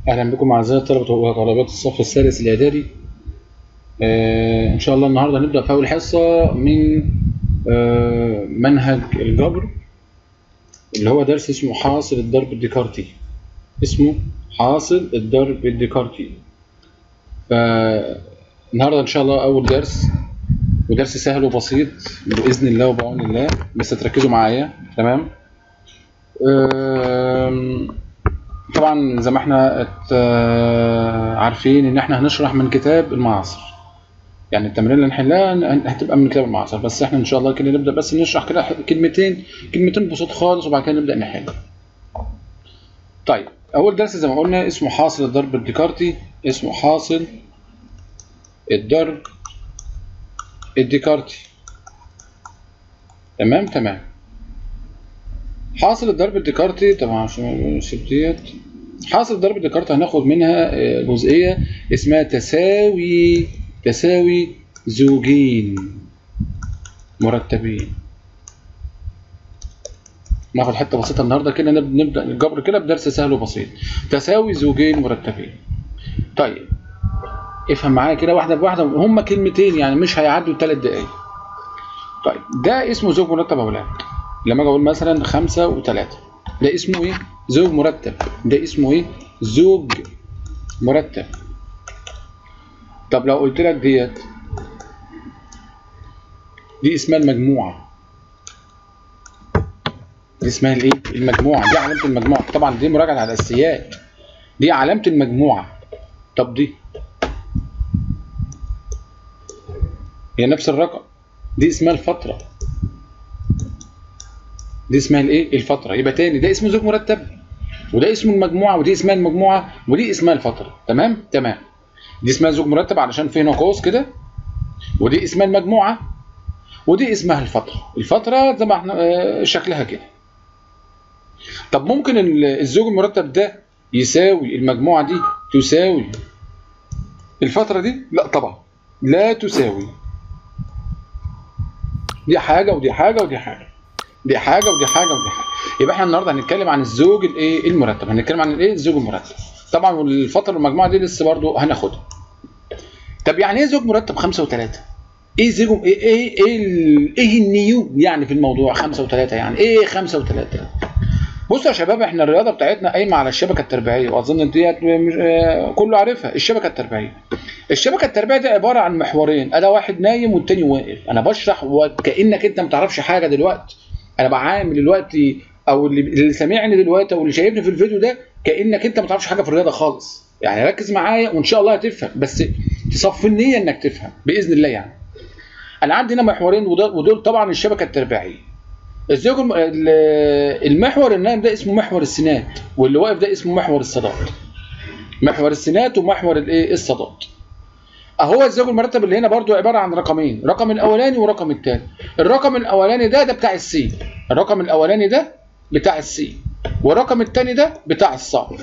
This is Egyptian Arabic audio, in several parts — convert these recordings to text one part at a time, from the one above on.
أهلا بكم أعزائي الطلبة وطالبات الصف الثالث الإعدادي آه إن شاء الله النهاردة هنبدأ في أول حصة من آه منهج الجبر اللي هو درس اسمه حاصل الضرب الديكارتي اسمه حاصل الضرب الديكارتي فالنهاردة إن شاء الله أول درس ودرس سهل وبسيط بإذن الله وبعون الله بس تركزوا معايا تمام آم، طبعا زي ما احنا ات- آه، عارفين ان احنا هنشرح من كتاب المعاصر يعني التمارين اللي هنحلها هن- هتبقى من كتاب المعاصر بس احنا ان شاء الله كده نبدا بس نشرح كده ح- كلمتين كلمتين بصوت خالص وبعد كده نبدا نحل طيب اول درس زي ما قلنا اسمه حاصل الضرب الديكارتي اسمه حاصل الضرب الديكارتي تمام تمام حاصل الضرب الديكارتي طبعا عشان نسيب ديت حاصل الضرب الديكارتي هناخد منها آه، جزئية اسمها تساوي تساوي زوجين مرتبين ناخد حتة بسيطة النهاردة كده نب- نبدأ الجبر كده بدرس سهل وبسيط تساوي زوجين مرتبين طيب افهم معايا كده واحدة بواحدة هما كلمتين يعني مش هيعدوا ثلاث دقايق طيب ده اسمه زوج مرتب اولاد لما اجي اقول مثلا خمسة وثلاثة ده اسمه ايه زوج مرتب ده اسمه ايه زوج مرتب طب لو قلت لك ديت دي اسمها المجموعة دي اسمها الايه المجموعة دي علامة المجموعة طبعا دي مراجعة على الاساسيات دي علامة المجموعة طب دي هي نفس الرقم دي اسمها الفترة دي اسمها الايه الفترة يبقى تاني ده اسمه زوج مرتب وده اسمه المجموعة ودي اسمها المجموعة ودي اسمها الفترة تمام تمام دي اسمها زوج مرتب علشان في هنا قوس كده ودي اسمها المجموعة ودي اسمها الفترة الفترة زي ما احنا آه، شكلها كده طب ممكن ال- الزوج المرتب ده يساوي المجموعة دي تساوي الفترة دي لا طبعا لا تساوي دي حاجة ودي حاجة ودي حاجة دي حاجة ودي حاجة ودي حاجة يبقى احنا النهارده هنتكلم عن الزوج الايه المرتب هنتكلم عن الايه الزوج المرتب طبعا والفترة المجموعة دي لسه برضو هناخدها طب يعني ايه زوج مرتب خمسة وثلاثة ايه زوج ايه ايه ايه, ال- ايه النيو يعني في الموضوع خمسة وثلاثة يعني ايه خمسة وثلاثة بصوا يا شباب احنا الرياضه بتاعتنا قايمه على الشبكه التربيعيه واظن ديت مش- آه، كله عارفها الشبكه التربيعيه الشبكه التربيعيه دي عباره عن محورين انا واحد نايم والتاني واقف انا بشرح وكانك انت ما تعرفش حاجه دلوقتي انا بعامل دلوقتي او اللي, اللي سامعني دلوقتي او اللي شايفني في الفيديو ده كانك انت ما تعرفش حاجه في الرياضه خالص يعني ركز معايا وان شاء الله هتفهم بس تصفي النيه انك تفهم باذن الله يعني انا عندي هنا محورين ودول, ودول طبعا الشبكه التربيعيه الزوج الم- ال- المحور النايم ده اسمه محور السينات واللي واقف ده اسمه محور الصادات محور السينات ومحور الايه الصادات اهو الزوج المرتب اللي هنا برضو عباره عن رقمين رقم الاولاني ورقم الثاني الرقم الاولاني ده ده بتاع السين الرقم الاولاني ده بتاع السين والرقم الثاني ده بتاع الصاد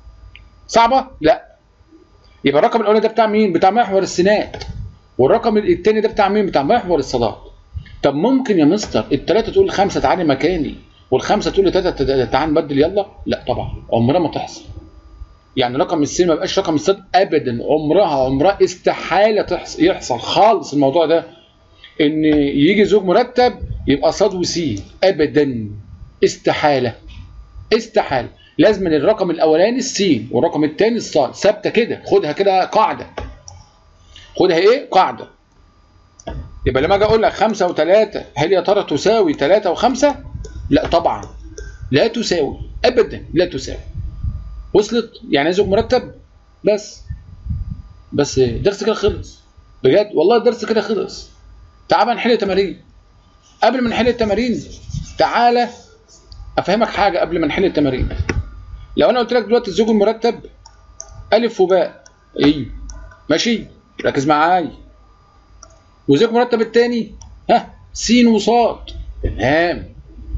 صعبه لا يبقى الرقم الاولاني ده بتاع مين بتاع محور السينات والرقم الثاني ده بتاع مين بتاع محور الصادات طب ممكن يا مستر الثلاثه تقول خمسه تعالي مكاني والخمسه تقول لثلاثه تعالى نبدل يلا لا طبعا عمرها ما تحصل يعني رقم السين ما يبقاش رقم الصاد ابدا عمرها عمرها استحاله تحصل يحصل خالص الموضوع ده ان يجي زوج مرتب يبقى صاد وسين ابدا استحاله استحاله لازم الرقم الاولاني السين والرقم الثاني الصاد ثابته كده خدها كده قاعده خدها ايه قاعده يبقى لما اجي اقول لك خمسة وثلاثة هل يا ترى تساوي ثلاثة وخمسة؟ لا طبعا لا تساوي ابدا لا تساوي وصلت يعني إيه زوج مرتب بس بس الدرس كده خلص بجد والله الدرس كده خلص تعال بقى نحل تمارين قبل ما نحل التمارين تعالى افهمك حاجه قبل ما نحل التمارين لو انا قلت لك دلوقتي الزوج المرتب الف وباء ايوه ماشي ركز معايا وزوج مرتب التاني ها سين وصاد تمام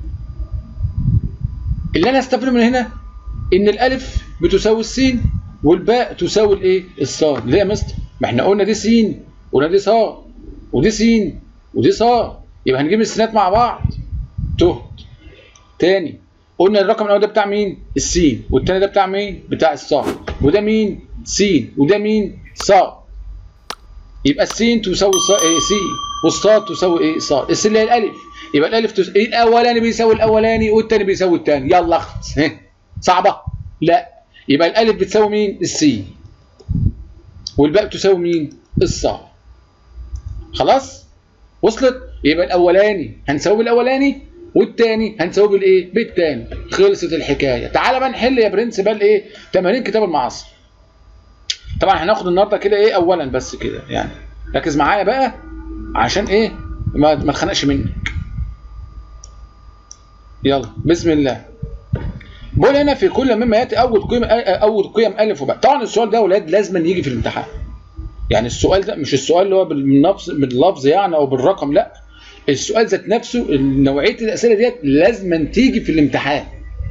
اللي انا استفهم من هنا ان الالف بتساوي السين والباء تساوي الايه الصاد ليه يا مستر ما احنا قلنا دي سين وقلنا دي صاد ودي سين ودي صاد يبقى هنجيب السينات مع بعض تهت تاني قلنا الرقم الاول ده بتاع مين السين والتاني ده بتاع مين بتاع الصاد وده مين س وده مين ص يبقى السين تساوي ص إيه س والصاد تساوي ايه ص الس اللي هي الالف يبقى الالف تس... إيه الاولاني بيساوي الاولاني والثاني بيساوي الثاني يلا اخت صعبه لا يبقى الالف بتساوي مين السين والباء تساوي مين الصاد خلاص وصلت يبقى الاولاني هنساوي الاولاني والتاني هنساوي بالايه بالتاني خلصت الحكايه تعالى بقى نحل يا برنس بقى الايه تمارين كتاب المعاصر طبعا هناخد النهارده كده ايه اولا بس كده يعني ركز معايا بقى عشان ايه ما ما اتخنقش منك يلا بسم الله بقول هنا في كل مما ياتي اول قيم اول قيم الف وباء طبعا السؤال ده يا اولاد لازم يجي في الامتحان يعني السؤال ده مش السؤال اللي هو بالنفس باللفظ يعني او بالرقم لا السؤال ذات نفسه نوعيه الاسئله ديت لازم تيجي في الامتحان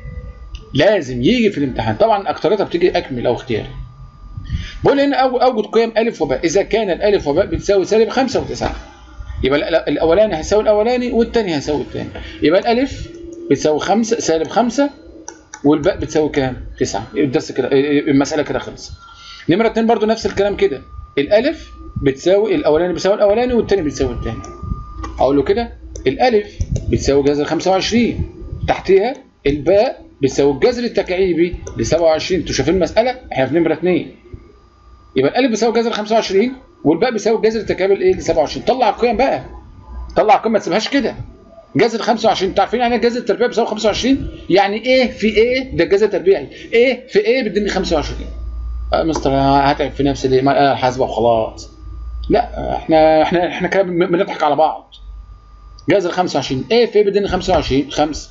لازم يجي في الامتحان طبعا اكترتها بتيجي اكمل او اختياري بقول هنا أول أوجد قيم ألف وباء إذا كان الألف وباء بتساوي سالب 5 و9 يبقى الأولاني هيساوي الأولاني والثاني هيساوي الثاني يبقى الألف بتساوي 5 سالب 5 والباء بتساوي كام؟ 9 الدرس كده المسألة كده خلصت نمرة 2 برضو نفس الكلام كده الألف بتساوي الأولاني بيساوي الأولاني والثاني بيساوي الثاني أقول له كده الألف بتساوي جذر 25 تحتها الباء بتساوي الجذر التكعيبي ل 27 انتوا شايفين المسألة؟ احنا في نمرة 2 يبقى الالف بيساوي جذر 25 والباء بيساوي جذر التكامل ايه ل 27 طلع القيم بقى طلع القيم ما تسيبهاش كده جذر 25 انتوا عارفين يعني ايه جذر التربيع بيساوي 25 يعني ايه في ايه ده الجذر التربيعي ايه في ايه بيديني 25 آه مستر انا هتعب في نفسي ليه ما حاسبه وخلاص لا احنا احنا احنا كده بنضحك على بعض جذر 25 ايه في ايه بيديني 25 5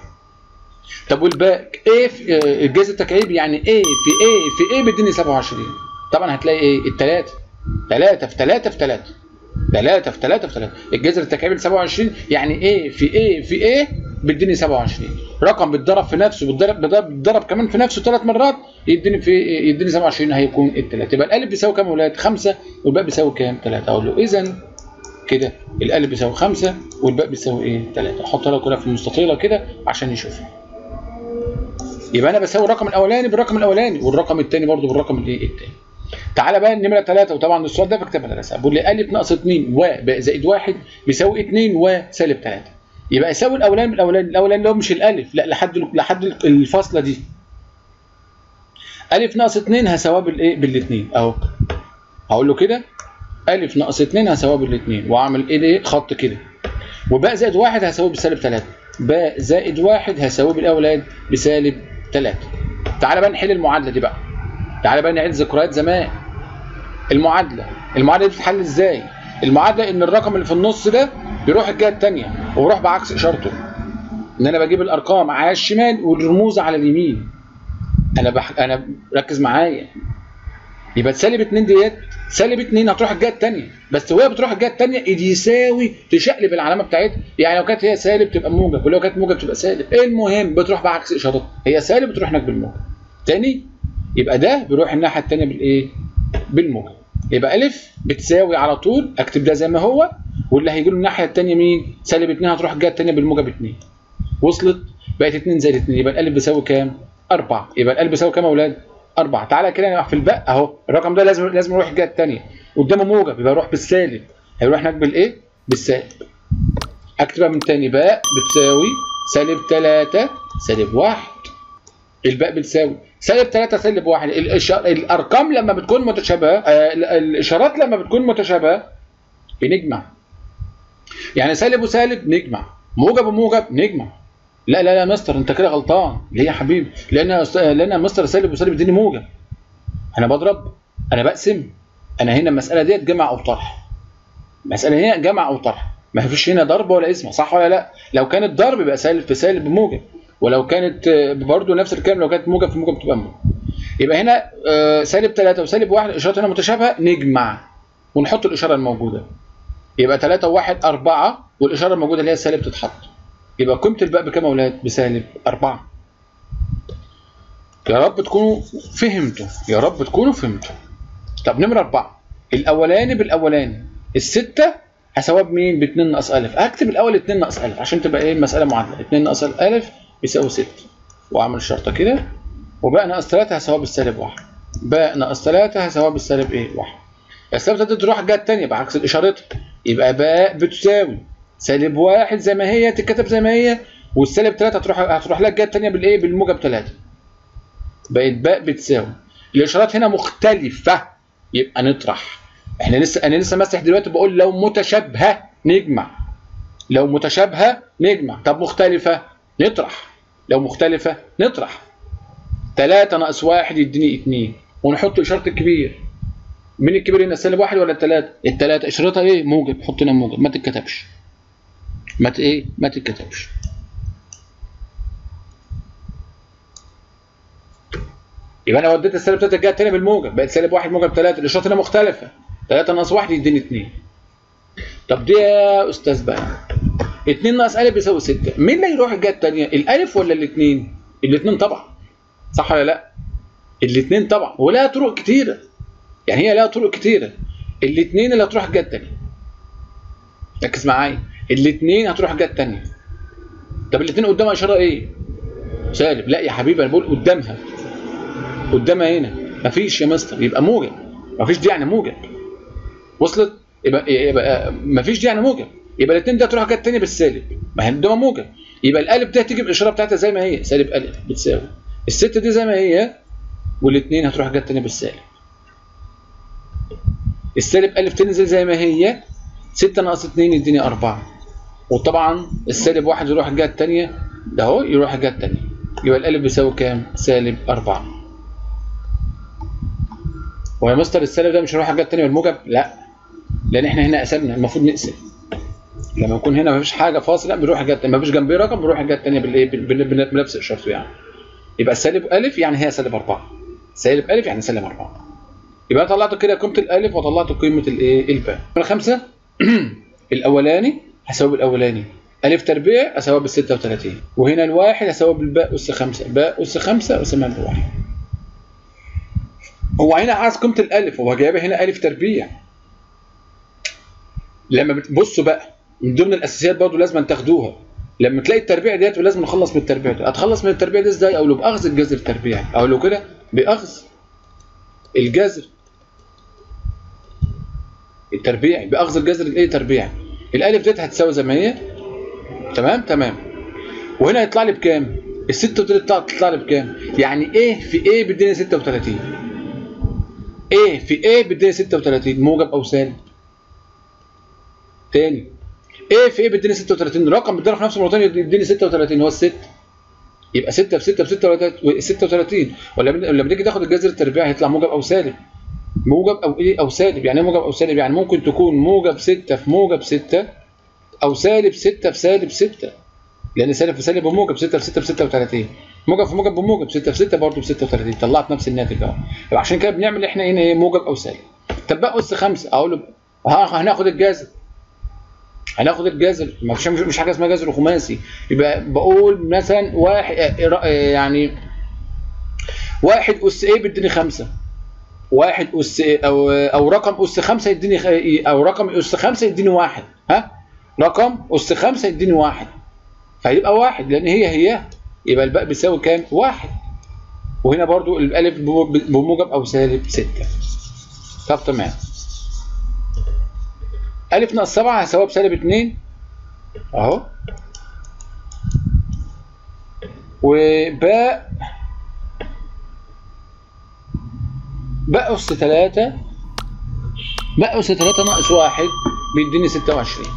طب والباء ايه في الجذر التكعيبي يعني ايه في ايه في ايه بيديني 27 طبعا هتلاقي ايه الثلاثه 3 في 3 في 3 3 في 3 في 3 الجذر التكعيبي 27 يعني ايه في ايه في ايه بيديني 27 رقم بيتضرب في نفسه بيتضرب بيتضرب كمان في نفسه ثلاث مرات يديني في يديني 27 هيكون الثلاثه يبقى الالف بيساوي كام يا ولاد 5 والباء بيساوي كام 3 اقول له اذا كده الالف بيساوي 5 والباء بيساوي ايه 3 احط لها كده في المستطيله كده عشان يشوفها يبقى انا بساوي الرقم الاولاني بالرقم الاولاني والرقم الثاني برضه بالرقم الايه الثاني تعالى بقى النمره 3 وطبعا السؤال ده في كتاب المدرسه بيقول لي الف ناقص 2 و زائد 1 بيساوي 2 و سالب 3 يبقى يساوي الاولاني بالاولاني الاولاني اللي هو مش الالف لا لحد لحد الفاصله دي الف ناقص 2 هساويها بالايه بالاثنين اهو هقول له كده الف ناقص 2 هساويها بالاثنين واعمل ايه خط كده وباء زائد 1 هساويه بسالب 3 باء زائد 1 هساويه بالاولاد بسالب 3 تعالى بقى نحل المعادله دي بقى تعالى بقى نعيد ذكريات زمان المعادله المعادله دي بتتحل ازاي المعادله ان الرقم اللي في النص ده بيروح الجهه الثانيه وبيروح بعكس اشارته ان انا بجيب الارقام على الشمال والرموز على اليمين انا بح... انا ركز معايا يبقى سالب 2 ديت سالب 2 هتروح الجهه الثانيه بس وهي بتروح الجهه الثانيه يساوي تشقلب العلامه بتاعتها يعني لو كانت هي سالب تبقى موجب ولو كانت موجب تبقى سالب المهم بتروح بعكس اشارتها هي سالب بتروح هناك بالموجب تاني يبقى ده بيروح الناحيه الثانيه بالايه بالموجب يبقى الف بتساوي على طول اكتب ده زي ما هو واللي هيجي له الناحيه الثانيه مين سالب 2 هتروح الجهه الثانيه بالموجب 2 وصلت بقت 2 زائد 2 يبقى الالف بيساوي كام 4 يبقى الالف بيساوي كام يا اولاد 4 تعالى كده في الباء اهو الرقم ده لازم لازم يروح الجهه الثانيه قدامه موجب يبقى يروح بالسالب هيروح هناك بالايه بالسالب اكتبها من تاني باء بتساوي سالب 3 سالب 1 الباء بتساوي سالب 3 سالب 1 الارقام لما بتكون متشابهه آه الاشارات لما بتكون متشابهه بنجمع يعني سالب وسالب نجمع موجب وموجب نجمع لا لا لا مستر انت كده غلطان ليه يا حبيبي لان لان مستر سالب وسالب اديني موجب انا بضرب انا بقسم انا هنا المساله ديت جمع او طرح المساله هنا جمع او طرح ما فيش هنا ضرب ولا اسم صح ولا لا لو كانت ضرب يبقى سالب في سالب بموجب ولو كانت برضه نفس الكلام لو كانت موجب في موجب تبقى موجب يبقى هنا سالب 3 وسالب 1 الاشارات هنا متشابهه نجمع ونحط الاشاره الموجوده يبقى 3 و1 4 والاشاره الموجوده اللي هي السالب تتحط يبقى قيمه الباء بكام يا اولاد بسالب 4 يا رب تكونوا فهمتوا يا رب تكونوا فهمتوا طب نمره 4 الاولاني بالاولاني السته هساويها بمين ب 2 ناقص الف اكتب الاول 2 ناقص الف عشان تبقى ايه المساله معادله 2 ناقص الف بيساوي 6 واعمل شرطه كده وبقى ناقص 3 هساويها بالسالب 1 باء ناقص 3 هيساويها بالسالب ايه؟ 1 السالب 3 تروح الجهه الثانيه بعكس اشارتها يبقى باء بتساوي سالب 1 زي ما هي تتكتب زي ما هي والسالب 3 هتروح هتروح لها الجهه الثانيه بالايه؟ بالموجب 3 بقت باء بتساوي الاشارات هنا مختلفه يبقى نطرح احنا لسه انا لسه ماسح دلوقتي بقول لو متشابهه نجمع لو متشابهه نجمع طب مختلفه نطرح لو مختلفه نطرح 3 ناقص 1 يديني 2 ونحط اشاره الكبير مين الكبير هنا سالب 1 ولا الثلاثه الثلاثه اشارتها ايه موجب حط هنا موجب ما تتكتبش ما ت- ايه ما تتكتبش يبقى انا وديت السالب 3 الجهه الثانيه بالموجب بقت سالب 1 موجب 3 الاشارات هنا مختلفه 3 ناقص 1 يديني 2 طب دي يا استاذ بقى 2 ناقص الف بيساوي 6 مين اللي يروح الجهه الثانيه الالف ولا الاثنين الاثنين طبعا صح ولا لا الاثنين طبعا ولها طرق كتيره يعني هي لها طرق كتيره الاثنين اللي هتروح الجهه الثانيه ركز معايا الاثنين هتروح الجهه الثانيه طب الاثنين قدامها اشاره ايه سالب لا يا حبيبي انا بقول قدامها قدامها هنا مفيش يا مستر يبقى موجب مفيش دي يعني موجب وصلت يبقى يبقى مفيش دي يعني موجب يبقى الاثنين ده تروح الجهه الثانيه بالسالب ما هي قدامها موجب يبقى الالف ده هتيجي بالاشاره بتاعتها زي ما هي سالب الف بتساوي الستة دي زي ما هي والاثنين هتروح الجهه الثانيه بالسالب السالب الف تنزل زي ما هي 6 ناقص 2 يديني 4 وطبعا السالب واحد يروح الجهه الثانيه ده اهو يروح الجهه الثانيه يبقى الالف بيساوي كام؟ سالب 4 هو يا مستر السالب ده مش هيروح الجهه الثانيه بالموجب؟ لا لان احنا هنا قسمنا المفروض نقسم لما يكون هنا مفيش حاجه فاصله بنروح الجهه الثانيه مفيش جنبيه رقم بنروح الجهه الثانيه بالايه؟ بال- بال- بال- بنفس اشارته يعني يبقى السالب الف يعني هي سالب 4 سالب الف يعني سالب 4 يبقى انا طلعت كده قيمه الالف وطلعت قيمه الايه؟ الباء الخمسه الاولاني هساوي الاولاني الف تربيع اساويها بال 36 وهنا الواحد اساويها بالباء اس 5 باء اس 5 اسمها بواحد هو هنا عايز قيمه الالف هو جايبها هنا الف تربيع لما بتبصوا بقى من ضمن الاساسيات برضه لازم تاخدوها لما تلاقي التربيع ديت ولازم نخلص من التربيع دي هتخلص من التربيع دي ازاي او لو باخذ الجذر التربيعي او لو كده باخذ الجذر التربيعي باخذ الجذر الايه تربيعي الالف ديت هتساوي زي ما هي تمام تمام وهنا يطلع لي بكام ال 36 تطلع تطلع لي بكام يعني ايه في ايه بيديني 36 ايه في ايه بيديني 36 موجب او سالب تاني ايه في ايه بيديني 36 رقم بيتضرب في نفسه مرتين يديني 36 هو الست يبقى 6 في 6 في 36 36 ولا لما تيجي تاخد الجذر التربيعي هيطلع موجب او سالب موجب او ايه او سالب يعني ايه موجب او سالب يعني ممكن تكون موجب 6 في موجب 6 او سالب 6 في سالب 6 لان سالب في سالب وموجب 6 في 6 في 36 موجب في موجب بموجب 6 في 6 برضه ب 36 طلعت نفس الناتج اهو يبقى عشان كده بنعمل احنا هنا ايه موجب او سالب طب بقى اس 5 اقول له ها هناخد الجذر هناخد الجذر ما فيش مش مش حاجه اسمها جذر خماسي يبقى بقول مثلا واحد آه، آه، يعني واحد اس ايه بيديني خمسة واحد اس إيه او او رقم اس خمسة يديني خ- او رقم اس خمسة يديني واحد ها رقم اس خمسة يديني واحد فيبقى واحد لان هي هي يبقى الباء بيساوي كام؟ واحد وهنا برضو الالف بمو- بموجب او سالب ستة طب تمام ألف ناقص سبعة هيساويها بسالب اتنين أهو وباء باء أس تلاتة باء أس تلاتة ناقص واحد بيديني ستة وعشرين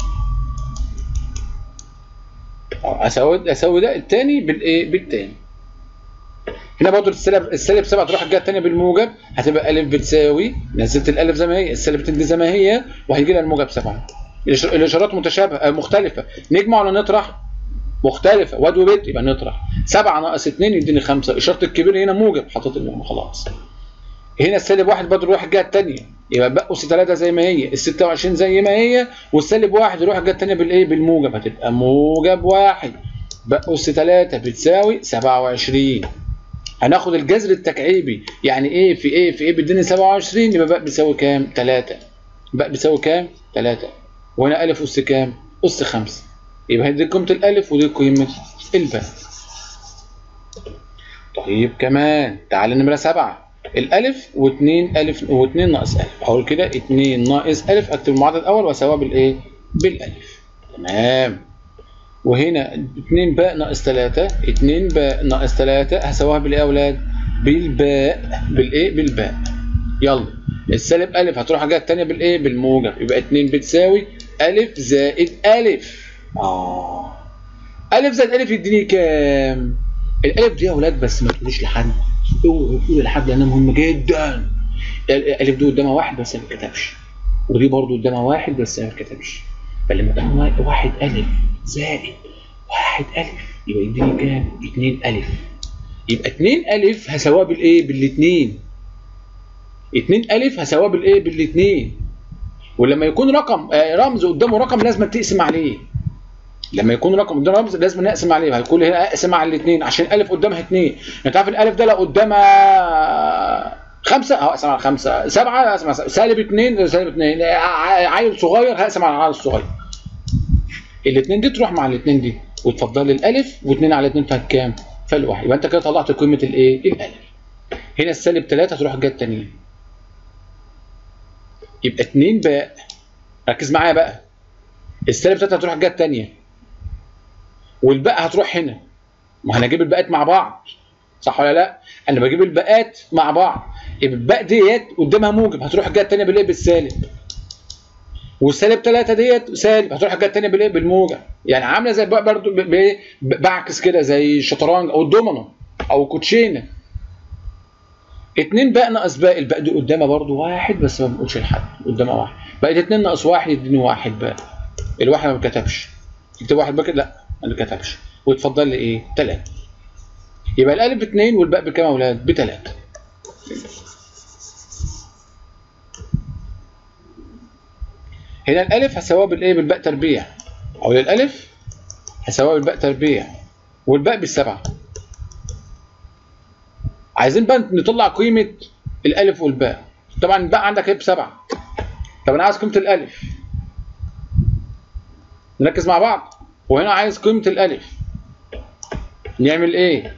أساوي أساوي ده التاني بالإيه؟ بالتاني هنا برضه السالب السالب 7 تروح الجهه الثانيه بالموجب هتبقى الف بتساوي نزلت الالف زي ما هي السالب تنزل زي ما هي وهيجي لها الموجب 7 الإش- الاشارات متشابهه آه، مختلفه نجمع ولا نطرح مختلفه واد وبيت يبقى نطرح 7 ناقص 2 يديني 5 اشاره الكبير هنا موجب حطيت الموجب خلاص هنا السالب واحد برضه يروح الجهه الثانيه يبقى بقوا 3 زي ما هي ال 26 زي ما هي والسالب واحد يروح الجهه الثانيه بالايه بالموجب هتبقى موجب واحد بقوا 3 بتساوي 27 هناخد الجذر التكعيبي يعني ايه في ايه في ايه بيديني 27 يبقى بقى بيساوي كام 3 بقى بيساوي كام 3 وهنا الف اس كام اس 5 يبقى دي قيمه الالف ودي قيمه الباء طيب كمان تعال نمره 7 الالف و2 الف و2 ناقص الف اقول كده 2 ناقص الف اكتب المعادله الاول واساويها بالايه بالالف تمام وهنا 2 باء ناقص 3 2 باء ناقص 3 هساويها بالايه يا اولاد بالباء بالايه بالباء يلا السالب الف هتروح حاجه الثانيه بالايه بالموجب يبقى 2 بتساوي الف زائد الف اه الف زائد الف يديني كام الالف دي يا اولاد بس ما تقوليش لحد اوعوا تقولوا لحد لانها مهمه جدا الالف دي قدامها واحد بس ما اتكتبش ودي برضو قدامها واحد بس ما اتكتبش فلما تاخد واحد الف زائد واحد الف يبقى يديني كام؟ 2 الف يبقى 2 الف هساويها بالايه؟ بالاثنين 2 الف هساويها بالايه؟ بالاثنين ولما يكون رقم آه رمز قدامه رقم لازم تقسم عليه لما يكون رقم قدام رمز لازم نقسم عليه هيكون هنا اقسم على الاثنين عشان الف قدامها اثنين انت عارف الالف ده لو قدامها خمسه هقسم على خمسه سبعه هقسم على سالب اثنين سالب اثنين عيل صغير هقسم على العيل الصغير الاثنين دي تروح مع الاثنين دي وتفضل لي الالف واثنين على اثنين فيها كام؟ فالواحد يبقى انت كده طلعت قيمه الايه؟ الالف هنا السالب 3 تروح الجهه الثانيه يبقى 2 باء ركز معايا بقى السالب 3 هتروح الجهه الثانيه والباء هتروح هنا ما هنجيب الباءات مع بعض صح ولا لا؟ انا بجيب الباءات مع بعض يبقى الباء ديت قدامها موجب هتروح الجهه الثانيه بالايه؟ بالسالب والسالب 3 ديت سالب هتروح الجهه الثانيه بالايه؟ بالموجب يعني عامله زي برضه بعكس كده زي الشطرنج او الدومينو او الكوتشينه 2 باء ناقص باء الباء دي قدامها برضه واحد بس ما بنقولش لحد قدامها واحد بقت 2 ناقص واحد يديني واحد باء الواحد ما اتكتبش تكتب واحد باء كده لا ما اتكتبش ويتفضل لي ايه؟ 3 يبقى الالف ب 2 والباء بكام يا اولاد؟ ب 3 هنا الالف هساويها بالايه؟ بالباء تربيع او الالف هساويها بالباء تربيع والباء بالسبعه عايزين بقى نطلع قيمه الالف والباء طبعا الباء عندك ايه بسبعه طب انا عايز قيمه الالف نركز مع بعض وهنا عايز قيمه الالف نعمل ايه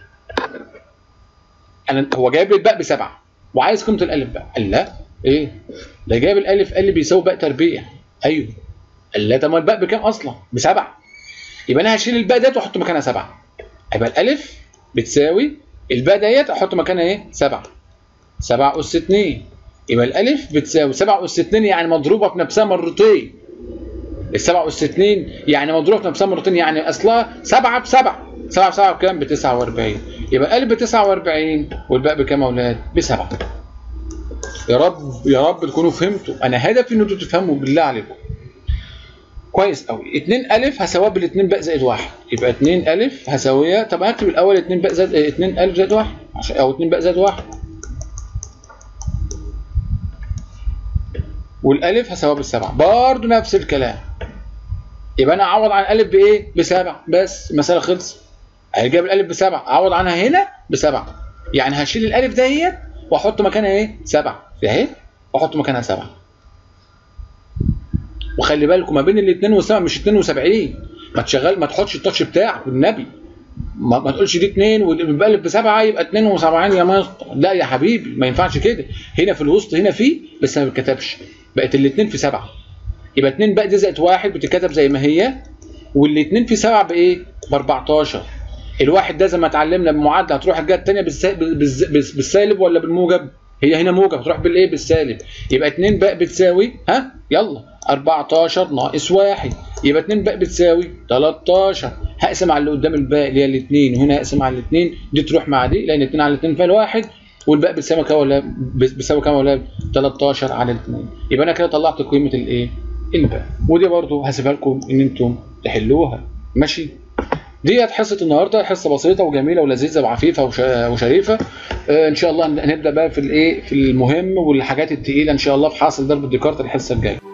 انا هو جايب لي الباء بسبعه وعايز قيمه الالف بقى قال لا ايه ده جايب الالف قال لي بيساوي باء تربيع ايوه قال لا طب ما الباء بكام اصلا بسبعه يبقى انا هشيل الباء ديت واحط مكانها سبعه يبقى الالف بتساوي الباء ديت احط مكانها ايه 7 7 اس 2 يبقى الالف بتساوي 7 اس 2 يعني مضروبه في نفسها مرتين ال 7 اس 2 يعني مضروبه في نفسها مرتين يعني اصلها 7 ب 7 7 ب 7 بكام ب 49 يبقى الالف ب 49 والباء بكام يا اولاد ب 7 يا رب يا رب تكونوا فهمتوا انا هدفي ان انتوا تفهموا بالله عليكم كويس قوي 2 الف هساويها بال 2 باء زائد 1 يبقى 2 الف هساويها طب هكتب الاول 2 باء زائد 2 الف زائد 1 عشان او 2 باء زائد 1 والالف هساويها بالسبعه برضه نفس الكلام يبقى انا اعوض عن الالف بايه؟ بسبعه بس المساله خلصت هيجيب الالف بسبعه اعوض عنها هنا بسبعه يعني هشيل الالف ديت واحط مكانها ايه؟ سبعه اهي واحط مكانها سبعه وخلي بالكم ما بين الاثنين والسبعه مش 72 ما تشغل ما تحطش التاتش بتاعك والنبي ما, ما تقولش دي 2 والالف بسبعه يبقى 72 يا مستر لا يا حبيبي ما ينفعش كده هنا في الوسط هنا في بس ما بتكتبش بقت الاثنين في سبعه يبقى 2 بقى دي زائد 1 بتتكتب زي ما هي والاثنين في سبعه بايه؟ ب 14 الواحد ده زي ما اتعلمنا بمعادله هتروح الجهه الثانيه بالسالب ولا بالموجب؟ هي هنا موجب هتروح بالايه؟ بالسالب يبقى 2 باء بتساوي ها يلا 14 ناقص 1 يبقى 2 باء بتساوي 13 هقسم على اللي قدام الباء اللي هي الاثنين وهنا اقسم على الاثنين دي تروح مع دي لان 2 على 2 فيها الواحد والباء بتساوي كام ولا بتساوي كام ولا 13 على 2 يبقى انا كده طلعت قيمه الايه؟ الباء ودي برضو هسيبها لكم ان انتم تحلوها ماشي ديت حصه النهارده حصه بسيطه وجميله ولذيذه وعفيفه وشريفه آه ان شاء الله هنبدا بقى في الايه في المهم والحاجات الثقيله ان شاء الله في حاصل ضرب الديكارت الحصه الجايه